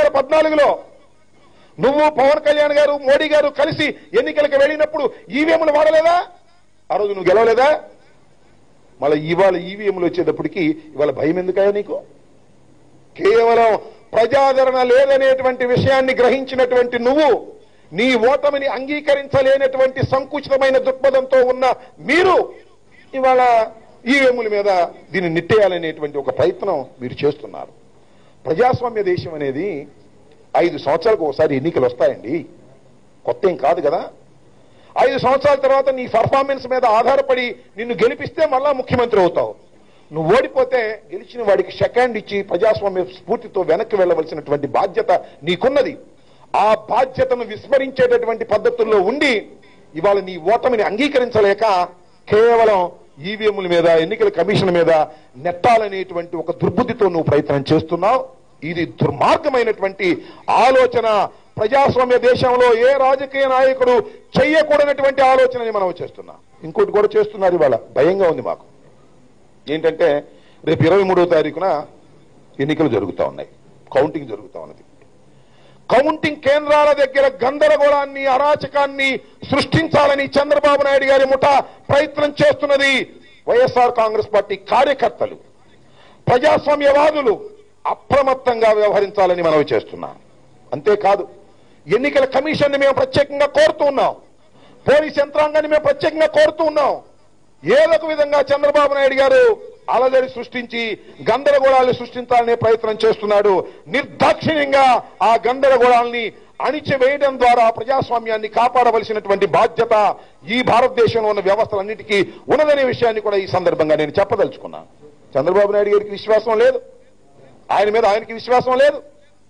వేల పద్నాలుగులో నువ్వు పవన్ కళ్యాణ్ గారు మోడీ గారు కలిసి ఎన్నికలకు వెళ్ళినప్పుడు ఈవీఎంలు వాడలేదా ఆ రోజు నువ్వు గెలవలేదా మళ్ళీ ఇవాళ ఈవీఎంలు వచ్చేటప్పటికి ఇవాళ భయం ఎందుకయ్యా నీకు కేవలం ప్రజాదరణ లేదనేటువంటి విషయాన్ని గ్రహించినటువంటి నువ్వు నీ ఓటమిని అంగీకరించలేనటువంటి సంకుచితమైన దృక్పథంతో ఉన్న మీరు ఇవాళ ఈవీఎంల మీద దీన్ని నెట్టేయాలనేటువంటి ఒక ప్రయత్నం మీరు చేస్తున్నారు ప్రజాస్వామ్య దేశం అనేది ఐదు సంవత్సరాలకు ఒకసారి ఎన్నికలు వస్తాయండి కొత్త ఏం కాదు కదా ఐదు సంవత్సరాల తర్వాత నీ పర్ఫార్మెన్స్ మీద ఆధారపడి నిన్ను గెలిపిస్తే మళ్ళా ముఖ్యమంత్రి అవుతావు నువ్వు ఓడిపోతే గెలిచిన వాడికి సెకండ్ ఇచ్చి ప్రజాస్వామ్య స్ఫూర్తితో వెనక్కి వెళ్ళవలసినటువంటి బాధ్యత నీకున్నది ఆ బాధ్యతను విస్మరించేటటువంటి పద్ధతుల్లో ఉండి ఇవాళ నీ ఓటమిని అంగీకరించలేక కేవలం ఈవీఎంల మీద ఎన్నికల కమిషన్ మీద నెట్టాలనేటువంటి ఒక దుర్బుద్ధితో నువ్వు ప్రయత్నం చేస్తున్నావు ఇది దుర్మార్గమైనటువంటి ఆలోచన ప్రజాస్వామ్య దేశంలో ఏ రాజకీయ నాయకుడు చెయ్యకూడనటువంటి ఆలోచనని మనం చేస్తున్నాం ఇంకోటి కూడా చేస్తున్నారు ఇవాళ భయంగా ఉంది మాకు ఏంటంటే రేపు ఇరవై మూడో తారీఖున ఎన్నికలు జరుగుతా ఉన్నాయి కౌంటింగ్ జరుగుతా ఉన్నది కౌంటింగ్ కేంద్రాల దగ్గర గందరగోళాన్ని అరాచకాన్ని సృష్టించాలని చంద్రబాబు నాయుడు గారి ముఠ ప్రయత్నం చేస్తున్నది వైఎస్ఆర్ కాంగ్రెస్ పార్టీ కార్యకర్తలు ప్రజాస్వామ్యవాదులు అప్రమత్తంగా వ్యవహరించాలని మనవి చేస్తున్నాం అంతేకాదు ఎన్నికల కమిషన్ మేము ప్రత్యేకంగా కోరుతూ ఉన్నాం పోలీస్ యంత్రాంగాన్ని మేము ప్రత్యేకంగా కోరుతూ ఉన్నాం ఏదో ఒక విధంగా చంద్రబాబు నాయుడు గారు అలజడి సృష్టించి గందరగోళాలు సృష్టించాలనే ప్రయత్నం చేస్తున్నాడు నిర్దాక్షిణ్యంగా ఆ గందరగోళాలని అణిచివేయడం ద్వారా ప్రజాస్వామ్యాన్ని కాపాడవలసినటువంటి బాధ్యత ఈ భారతదేశంలో ఉన్న వ్యవస్థలన్నిటికీ ఉన్నదనే విషయాన్ని కూడా ఈ సందర్భంగా నేను చెప్పదలుచుకున్నాను చంద్రబాబు నాయుడు గారికి విశ్వాసం లేదు ఆయన మీద ఆయనకి విశ్వాసం లేదు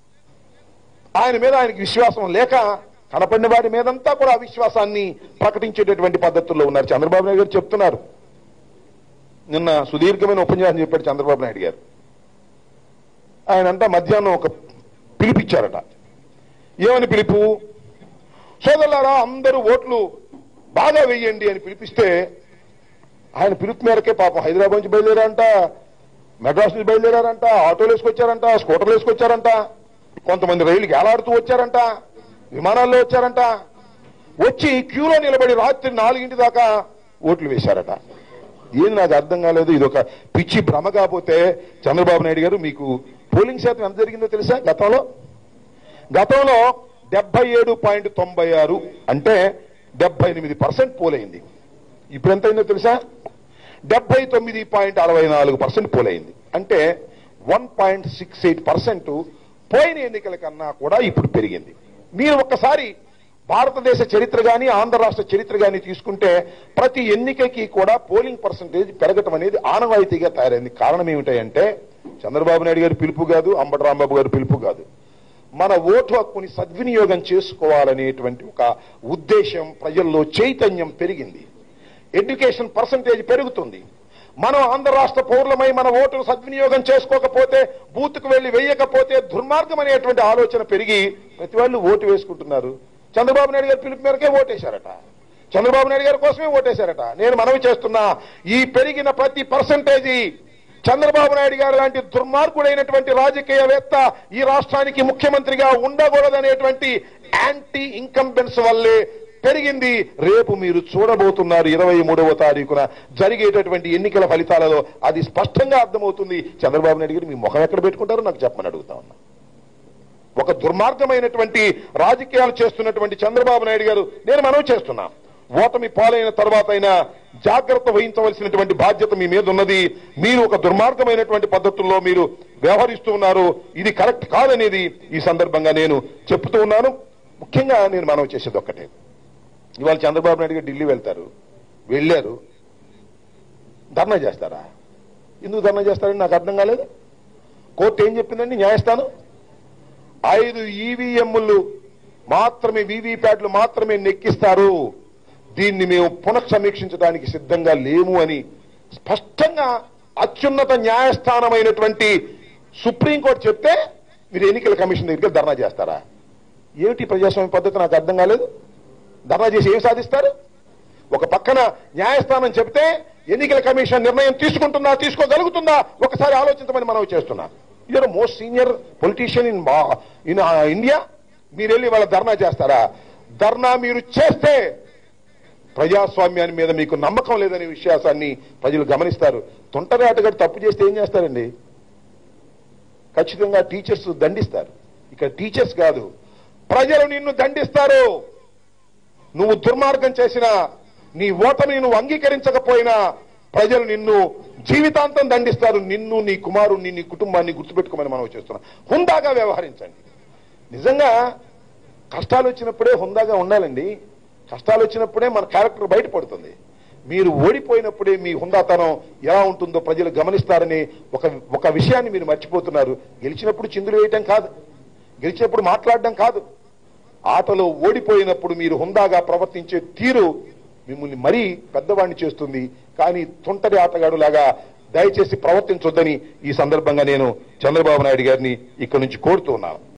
ఆయన మీద ఆయనకి విశ్వాసం లేక కనపడిన వాడి మీదంతా కూడా అవిశ్వాసాన్ని ప్రకటించేటటువంటి పద్ధతుల్లో ఉన్నారు చంద్రబాబు నాయుడు గారు చెప్తున్నారు నిన్న సుదీర్ఘమైన ఉపన్యాసం చెప్పాడు చంద్రబాబు నాయుడు గారు ఆయన అంతా మధ్యాహ్నం ఒక పిలిపిచ్చారట ఏమని పిలుపు సోదరులారా అందరూ ఓట్లు బాగా వెయ్యండి అని పిలిపిస్తే ఆయన పిలుపు మేరకే పాపం హైదరాబాద్ నుంచి బయలుదేరారంట మెడ్రాస్ నుంచి బయలుదేరారంట ఆటోలు వేసుకొచ్చారంట స్కూటర్లు వేసుకొచ్చారంట కొంతమంది రైలు గేలాడుతూ వచ్చారంట విమానాల్లో వచ్చారంట వచ్చి క్యూలో నిలబడి రాత్రి నాలుగింటి దాకా ఓట్లు వేశారట ఏది నాకు అర్థం కాలేదు ఇది ఒక పిచ్చి భ్రమ కాకపోతే చంద్రబాబు నాయుడు గారు మీకు పోలింగ్ శాతం ఎంత జరిగిందో తెలుసా గతంలో గతంలో డెబ్బై ఏడు పాయింట్ తొంభై ఆరు అంటే డెబ్బై ఎనిమిది పర్సెంట్ పోలైంది ఇప్పుడు ఎంత అయిందో తెలుసా డెబ్బై తొమ్మిది పాయింట్ అరవై నాలుగు పర్సెంట్ పోలైంది అంటే one point six eight percent పోయిన ఎన్నికల కన్నా కూడా ఇప్పుడు పెరిగింది మీరు ఒక్కసారి భారతదేశ చరిత్ర గాని ఆంధ్ర రాష్ట్ర చరిత్ర గాని తీసుకుంటే ప్రతి ఎన్నికకి కూడా పోలింగ్ పర్సంటేజ్ పెరగటం అనేది ఆనవాయితీగా తయారైంది కారణం ఏమిటంటే చంద్రబాబు నాయుడు గారి పిలుపు కాదు అంబటి రాంబాబు గారి పిలుపు కాదు మన ఓటు హక్కుని సద్వినియోగం చేసుకోవాలనేటువంటి ఒక ఉద్దేశం ప్రజల్లో చైతన్యం పెరిగింది ఎడ్యుకేషన్ పర్సంటేజ్ పెరుగుతుంది మనం ఆంధ్ర రాష్ట్ర పౌరులమై మన ఓటును సద్వినియోగం చేసుకోకపోతే బూత్కు వెళ్లి వేయకపోతే దుర్మార్గం అనేటువంటి ఆలోచన పెరిగి ప్రతి వాళ్ళు ఓటు వేసుకుంటున్నారు చంద్రబాబు నాయుడు గారి పిలుపు మేరకే ఓటేశారట చంద్రబాబు నాయుడు గారి కోసమే ఓటేశారట నేను మనవి చేస్తున్నా ఈ పెరిగిన ప్రతి పర్సంటేజీ చంద్రబాబు నాయుడు గారు లాంటి దుర్మార్గుడైనటువంటి రాజకీయవేత్త ఈ రాష్ట్రానికి ముఖ్యమంత్రిగా ఉండకూడదనేటువంటి యాంటీ ఇన్కంబెన్స్ వల్లే పెరిగింది రేపు మీరు చూడబోతున్నారు ఇరవై మూడవ తారీఖున జరిగేటటువంటి ఎన్నికల ఫలితాలలో అది స్పష్టంగా అర్థమవుతుంది చంద్రబాబు నాయుడు గారు మీ ముఖం ఎక్కడ పెట్టుకుంటారో నాకు చెప్పమని అడుగుతా ఉన్నా ఒక దుర్మార్గమైనటువంటి రాజకీయాలు చేస్తున్నటువంటి చంద్రబాబు నాయుడు గారు నేను మనవి చేస్తున్నా ఓటమి పాలైన తర్వాత అయినా జాగ్రత్త వహించవలసినటువంటి బాధ్యత మీ మీద ఉన్నది మీరు ఒక దుర్మార్గమైనటువంటి పద్ధతుల్లో మీరు వ్యవహరిస్తూ ఉన్నారు ఇది కరెక్ట్ కాదనేది ఈ సందర్భంగా నేను చెప్తూ ఉన్నాను ముఖ్యంగా నేను మనవి చేసేది ఒక్కటే ఇవాళ చంద్రబాబు నాయుడు గారు ఢిల్లీ వెళ్తారు వెళ్ళారు ధర్నా చేస్తారా ఎందుకు ధర్నా చేస్తారని నాకు అర్థం కాలేదు కోర్టు ఏం చెప్పిందండి న్యాయస్థానం ఐదు ఈవీఎంలు మాత్రమే వీవీప్యాట్లు మాత్రమే నెక్కిస్తారు దీన్ని మేము పునఃసమీక్షించడానికి సిద్ధంగా లేము అని స్పష్టంగా అత్యున్నత న్యాయస్థానమైనటువంటి సుప్రీంకోర్టు చెప్తే మీరు ఎన్నికల కమిషన్ దగ్గరికి ధర్నా చేస్తారా ఏమిటి ప్రజాస్వామ్య పద్ధతి నాకు అర్థం కాలేదు ధర్నా చేసి ఏం సాధిస్తారు ఒక పక్కన న్యాయస్థానం చెప్తే ఎన్నికల కమిషన్ నిర్ణయం తీసుకుంటుందా తీసుకోగలుగుతుందా ఒకసారి ఆలోచించమని మనం చేస్తున్నా you're most senior politician in in India మీరు వెళ్ళి వాళ్ళ ధర్నా చేస్తారా ధర్నా మీరు చేస్తే ప్రజాస్వామ్యాన్ని మీద మీకు నమ్మకం లేదనే విశ్వాసాన్ని ప్రజలు గమనిస్తారు తొంటరి ఆటగాడు తప్పు చేస్తే ఏం చేస్తారండి ఖచ్చితంగా టీచర్స్ దండిస్తారు ఇక్కడ టీచర్స్ కాదు ప్రజలు నిన్ను దండిస్తారు నువ్వు దుర్మార్గం చేసినా నీ ఓటమిని నువ్వు అంగీకరించకపోయినా ప్రజలు నిన్ను జీవితాంతం దండిస్తారు నిన్ను నీ కుమారుణ్ణి నీ కుటుంబాన్ని గుర్తుపెట్టుకోమని మనం చేస్తున్నాం హుందాగా వ్యవహరించండి నిజంగా కష్టాలు వచ్చినప్పుడే హుందాగా ఉండాలండి కష్టాలు వచ్చినప్పుడే మన క్యారెక్టర్ బయటపడుతుంది మీరు ఓడిపోయినప్పుడే మీ హుందాతనం ఎలా ఉంటుందో ప్రజలు గమనిస్తారని ఒక ఒక విషయాన్ని మీరు మర్చిపోతున్నారు గెలిచినప్పుడు చిందులు వేయటం కాదు గెలిచినప్పుడు మాట్లాడడం కాదు ఆటలో ఓడిపోయినప్పుడు మీరు హుందాగా ప్రవర్తించే తీరు మిమ్మల్ని మరీ పెద్దవాడిని చేస్తుంది కానీ తొంటరి ఆటగాడులాగా దయచేసి ప్రవర్తించొద్దని ఈ సందర్భంగా నేను చంద్రబాబు నాయుడు గారిని ఇక్కడి నుంచి కోరుతూ ఉన్నాను